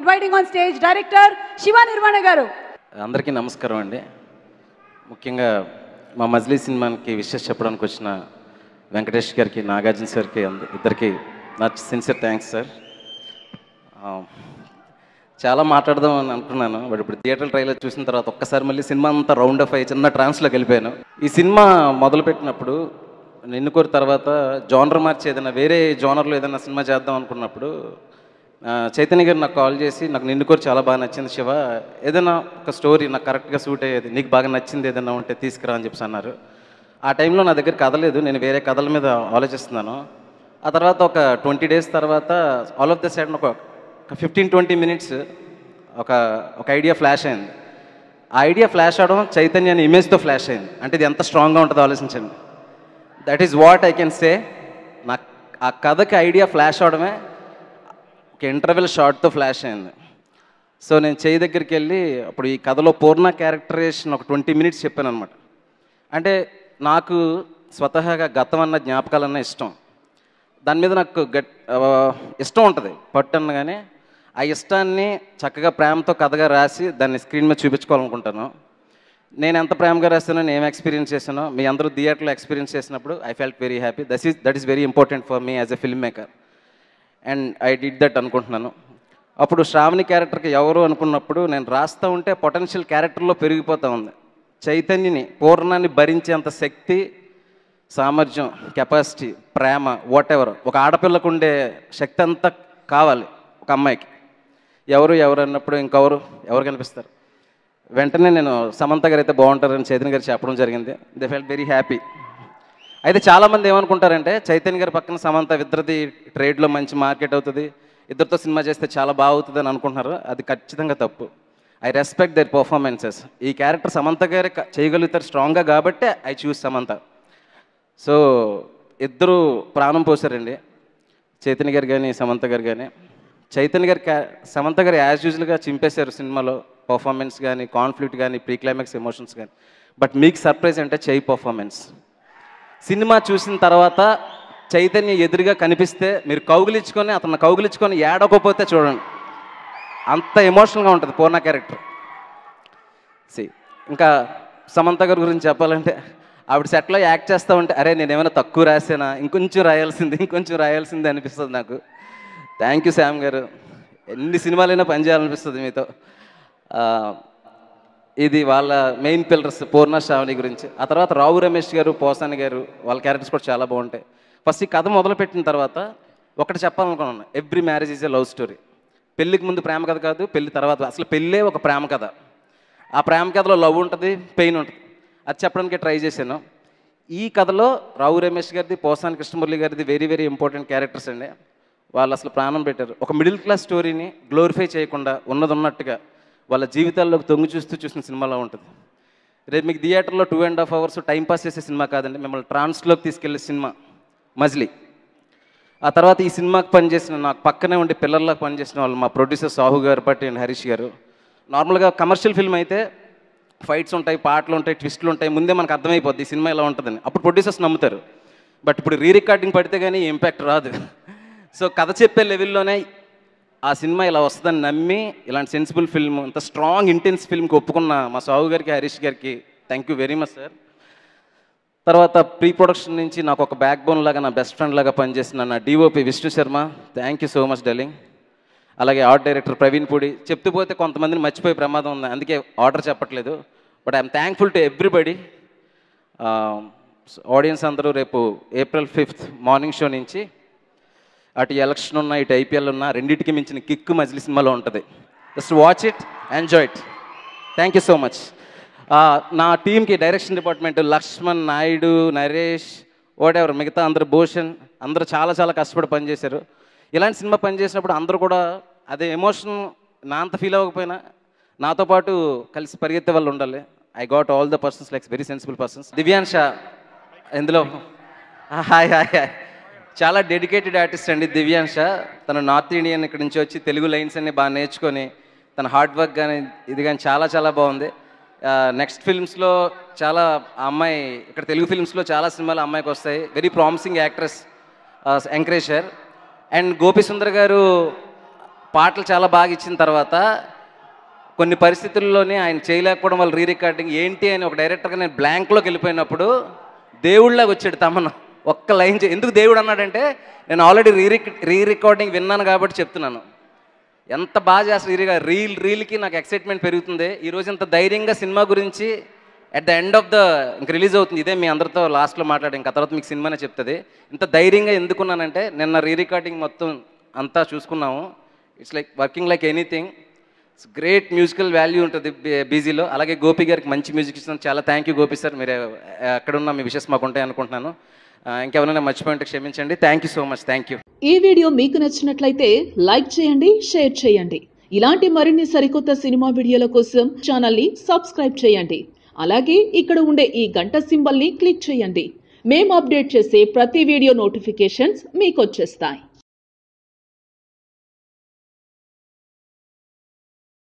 inviting on stage director Shiva Nirvana గారు అందరికీ నమస్కారం అండి ముఖ్యంగా మా మజిలీ సినిమాకి విషెస్ చెప్పడానికి వచ్చిన వెంకటేష్ గారికి నాగార్జున సార్కి అంద- ఇద్దరికి నా సిన్సియర్ థ్యాంక్స్ సార్ ఆ, చాలా మాట్లాడదాం అని అనుకున్నాను బట్ ఇప్పుడు థియేటర్ ట్రైలర్ చూసిన తర్వాత ఒక్కసారి మళ్ళీ సినిమా అంతా రౌండ్ అప్ అయ్యి చిన్న ట్రాన్స్లోకి వెళ్ళిపోయాను ఈ సినిమా మొదలుపెట్టినప్పుడు నిన్ను కోరి తర్వాత జోనర్ మార్చి ఏదైనా వేరే జోనర్లో ఏదైనా సినిమా చేద్దాం అనుకున్నప్పుడు ఆ, చైతన్య గారు నాకు కాల్ చేసి నాకు నిన్ను కోరి చాలా బాగా నచ్చింది శివ ఏదైనా ఒక స్టోరీ నాకు కరెక్ట్గా సూట్ అయ్యేది నీకు బాగా నచ్చింది ఏదైనా ఉంటే తీసుకురా అని చెప్పి అన్నారు ఆ టైంలో నా దగ్గర కథ లేదు నేను వేరే కథల మీద ఆలోచిస్తున్నాను ఆ తర్వాత ఒక ట్వంటీ డేస్ తర్వాత ఆల్ ఆఫ్ ద సైడ్ ఒక ఫిఫ్టీన్ ట్వంటీ మినిట్స్ ఒక ఒక ఐడియా ఫ్లాష్ అయింది ఆ ఐడియా ఫ్లాష్ అవడం చైతన్య అనే ఇమేజ్తో ఫ్లాష్ అయింది అంటే ఇది ఎంత స్ట్రాంగ్గా ఉంటుందో ఆలోచించండి that is what I can say నాకు ఆ కథకి ఐడియా ఫ్లాష్ అవడమే ఒక ఇంటర్వెల్ షార్ట్తో ఫ్లాష్ అయింది సో నేను చేయి దగ్గరికి వెళ్ళి అప్పుడు ఈ కథలో పూర్ణ క్యారెక్టరేషన్ ఒక ట్వంటీ మినిట్స్ చెప్పాను అనమాట అంటే నాకు స్వతహాగా గతం అన్న జ్ఞాపకాలన్న ఇష్టం దాని మీద నాకు గట్ ఆ, ఇష్టం ఉంటుంది పట్టు అనగానే ఆ ఇష్టాన్ని చక్కగా ప్రేమతో కథగా రాసి దాన్ని స్క్రీన్ మీద చూపించుకోవాలనుకుంటాను నేను ఎంత ప్రేమగా రాస్తానో నేను ఏం ఎక్స్పీరియన్స్ చేశానో మీ అందరూ థియేటర్లో ఎక్స్పీరియన్స్ చేసినప్పుడు I felt very happy that is that is very important for me as a filmmaker and I did that అనుకుంటున్నాను అప్పుడు శ్రావణి క్యారెక్టర్కి ఎవరు అనుకున్నప్పుడు నేను రాస్తూ ఉంటే పొటెన్షియల్ క్యారెక్టర్లో పెరిగిపోతూ ఉంది చైతన్యని పూర్ణాన్ని భరించేంత శక్తి సామర్థ్యం కెపాసిటీ ప్రేమ వాట్ ఎవర్ ఒక ఆడపిల్లకు ఉండే శక్తి అంతా కావాలి ఒక అమ్మాయికి ఎవరు ఎవరు అన్నప్పుడు ఇంకెవరు ఎవరు కనిపిస్తారు వెంటనే నేను సమంత గారు అయితే బాగుంటారని చైతన్య గారు చెప్పడం జరిగింది దే ఫెల్ట్ వెరీ హ్యాపీ అయితే చాలామంది ఏమనుకుంటారంటే చైతన్య గారి పక్కన సమంత ఇద్దరిది ట్రేడ్లో మంచి మార్కెట్ అవుతుంది ఇద్దరితో సినిమా చేస్తే చాలా బాగుతుంది అని అనుకుంటున్నారు అది ఖచ్చితంగా తప్పు ఐ రెస్పెక్ట్ దర్ పర్ఫార్మెన్సెస్ ఈ క్యారెక్టర్ సమంత గారు క- చేయగలుగుతారు స్ట్రాంగ్గా కాబట్టే ఐ చూస్ సమంత సో ఇద్దరు ప్రాణం పోసారండి చైతన్య గారు కానీ సమంత గారు కానీ చైతన్య గారు క్యా సమంత గారు యాజ్ యూజువల్గా చింపేశారు సినిమాలో పర్ఫార్మెన్స్ కానీ కాన్ఫ్లిక్ట్ కానీ ప్రీ క్లైమాక్స్ ఎమోషన్స్ కానీ బట్ మీకు సర్ప్రైజ్ అంటే చెయ్యి పర్ఫార్మెన్స్ సినిమా చూసిన తర్వాత చైతన్య ఎదురుగా కనిపిస్తే మీరు కౌగిలించుకొని అతను కౌగిలించుకొని ఏడకపోతే చూడండి అంత ఎమోషనల్గా ఉంటుంది పూర్ణ క్యారెక్టర్ సి ఇంకా సమంత గారి గురించి చెప్పాలంటే ఆవిడ సెట్లో యాక్ట్ చేస్తూ ఉంటే అరే నేను ఏమైనా తక్కువ రాసానా ఇంకొంచెం రాయాల్సింది ఇంకొంచెం రాయాల్సింది అనిపిస్తుంది నాకు థ్యాంక్ యూ శామ్ గారు ఎన్ని సినిమాలైనా పనిచేయాలనిపిస్తుంది మీతో ఆ, ఇది వాళ్ళ మెయిన్ పిల్లర్స్ పూర్ణ శ్రావణి గురించి ఆ తర్వాత రావు రమేష్ గారు పోసాని గారు వాళ్ళ క్యారెక్టర్స్ కూడా చాలా బాగుంటాయి ఫస్ట్ ఈ కథ మొదలుపెట్టిన తర్వాత ఒకటి చెప్పాలనుకున్నాను every marriage is a love story పెళ్ళికి ముందు ప్రేమ కథ కాదు పెళ్లి తర్వాత అసలు పెళ్ళే ఒక ప్రేమ కథ ఆ ప్రేమ కథలో లవ్ ఉంటుంది పెయిన్ ఉంటుంది అది చెప్పడానికి ట్రై చేశాను ఈ కథలో రావు రమేష్ గారిది పోసాని కృష్ణమురళి గారిది వెరీ వెరీ ఇంపార్టెంట్ క్యారెక్టర్స్ అండి వాళ్ళు అసలు ప్రాణం పెట్టారు ఒక మిడిల్ క్లాస్ స్టోరీని గ్లోరిఫై చేయకుండా ఉన్నది ఉన్నట్టుగా వాళ్ళ జీవితాల్లోకి తొంగి చూస్తూ చూసిన సినిమాలో ఉంటుంది రేపు మీకు థియేటర్లో two and half hours time pass చేసే సినిమా కాదండి మిమ్మల్ని ట్రాన్స్లోకి తీసుకెళ్లే సినిమా మజిలీ ఆ తర్వాత ఈ సినిమాకి పనిచేసిన నాకు పక్కనే ఉండి పిల్లల్లోకి పనిచేసిన వాళ్ళు మా ప్రొడ్యూసర్ సాహు గారు పట్టి అండ్ హరీష్ గారు నార్మల్గా కమర్షియల్ ఫిల్మ్ అయితే ఫైట్స్ ఉంటాయి పాటలు ఉంటాయి ట్విస్టులు ఉంటాయి ముందే మనకు అర్థమైపోద్ది ఈ సినిమా ఇలా ఉంటుందని అప్పుడు ప్రొడ్యూసర్స్ నమ్ముతారు బట్ ఇప్పుడు రీ రికార్డింగ్ పడితే కానీ ఇంపాక్ట్ రాదు సో కథ చెప్పే లెవెల్లోనే ఆ సినిమా ఇలా వస్తుందని నమ్మి ఇలాంటి సెన్సిబుల్ ఫిల్మ్ ఇంత స్ట్రాంగ్ ఇంటెన్స్ ఫిల్మ్కి ఒప్పుకున్న మా సాహు గారికి హరీష్ గారికి thank you very much sir తర్వాత ప్రీ ప్రొడక్షన్ నుంచి నాకు ఒక బ్యాక్ బోన్ లాగా నా బెస్ట్ ఫ్రెండ్ లాగా పనిచేసిన నా DOP Vishnu Sharma thank you so much darling అలాగే ఆర్ట్ డైరెక్టర్ ప్రవీణ్ పూడి చెప్తూ పోతే కొంతమందిని మర్చిపోయే ప్రమాదం ఉంది అందుకే ఆర్డర్ చెప్పట్లేదు but I'm thankful to everybody audience అందరూ రేపు ఏప్రిల్ ఫిఫ్త్ మార్నింగ్ షో నుంచి అటు ఎలక్షన్ ఉన్నా ఇటు ఐపీఎల్ ఉన్నా రెండింటికి మించిన కిక్ మజిలీ సినిమాలో ఉంటుంది just watch it enjoy it thank you so much నా టీంకి direction department Lakshman Naidu Naresh whatever మిగతా అందరూ భూషణ్ అందరూ చాలా చాలా కష్టపడి పనిచేశారు ఇలాంటి సినిమా పనిచేసినప్పుడు అందరూ కూడా అదే ఎమోషన్ నా అంత ఫీల్ అవ్వకపోయినా నాతో పాటు కలిసి పరిగెత్తే వాళ్ళు ఉండాలి I got all the persons like very sensible persons Divyansha ఇందులో హాయ్ హాయ్ హాయ్ చాలా డెడికేటెడ్ ఆర్టిస్ట్ అండి దివ్యాంశ తను నార్త్ ఇండియన్ ఇక్కడ నుంచి వచ్చి తెలుగు లైన్స్ అన్ని బాగా నేర్చుకొని తన హార్డ్ వర్క్ కానీ ఇది కానీ చాలా చాలా బాగుంది నెక్స్ట్ ఫిల్మ్స్లో చాలా ఆ అమ్మాయి ఇక్కడ తెలుగు ఫిల్మ్స్లో చాలా సినిమాలు ఆ అమ్మాయికి వస్తాయి very promising actress encourager and Gopi Sundar గారు పాటలు చాలా బాగా ఇచ్చిన తర్వాత కొన్ని పరిస్థితుల్లోనే ఆయన చేయలేకపోవడం వల్ల రీ రికార్డింగ్ ఏంటి అని ఒక డైరెక్టర్గా నేను బ్లాంక్లోకి వెళ్ళిపోయినప్పుడు దేవుళ్ళగా వచ్చాడు తమను ఒక్క లైన్ చే- ఎందుకు దేవుడు అన్నాడంటే నేను ఆల్రెడీ రీ రీ రికార్డింగ్ విన్నాను కాబట్టి చెప్తున్నాను ఎంత బాగా చేస్తారు రీగా రీల్ రీల్కి నాకు ఎక్సైట్మెంట్ పెరుగుతుంది ఈరోజు ఇంత ధైర్యంగా సినిమా గురించి at the end of the ఇంక రిలీజ్ అవుతుంది ఇదే మీ అందరితో లాస్ట్లో మాట్లాడి ఇంకా తర్వాత మీకు సినిమానే చెప్తుంది ఇంత ధైర్యంగా ఎందుకున్నానంటే నిన్న రీ రికార్డింగ్ మొత్తం అంతా చూసుకున్నాము it's like working like anything it's great musical value ఉంటుంది బీజీలో అలాగే గోపి గారికి మంచి మ్యూజిక్ ఇచ్చిన చాలా థ్యాంక్ యూ గోపి సార్ మీరు ఎక్కడున్నా మీ విషెస్ మాకు ఉంటాయి అనుకుంటున్నాను ఆ, ఇంకెవరైనా మర్చిపోయింటే క్షమించండి thank you so much thank you ఈ వీడియో మీకు నచ్చినట్లయితే లైక్ చేయండి షేర్ చేయండి ఇలాంటి మరిన్ని సరికొత్త సినిమా వీడియోల కోసం ఛానల్ని సబ్స్క్రైబ్ చేయండి అలాగే ఇక్కడ ఉండే ఈ గంట సింబల్ని క్లిక్ చేయండి మేము అప్డేట్ చేసే ప్రతి వీడియో నోటిఫికేషన్స్ మీకు వచ్చేస్తాయి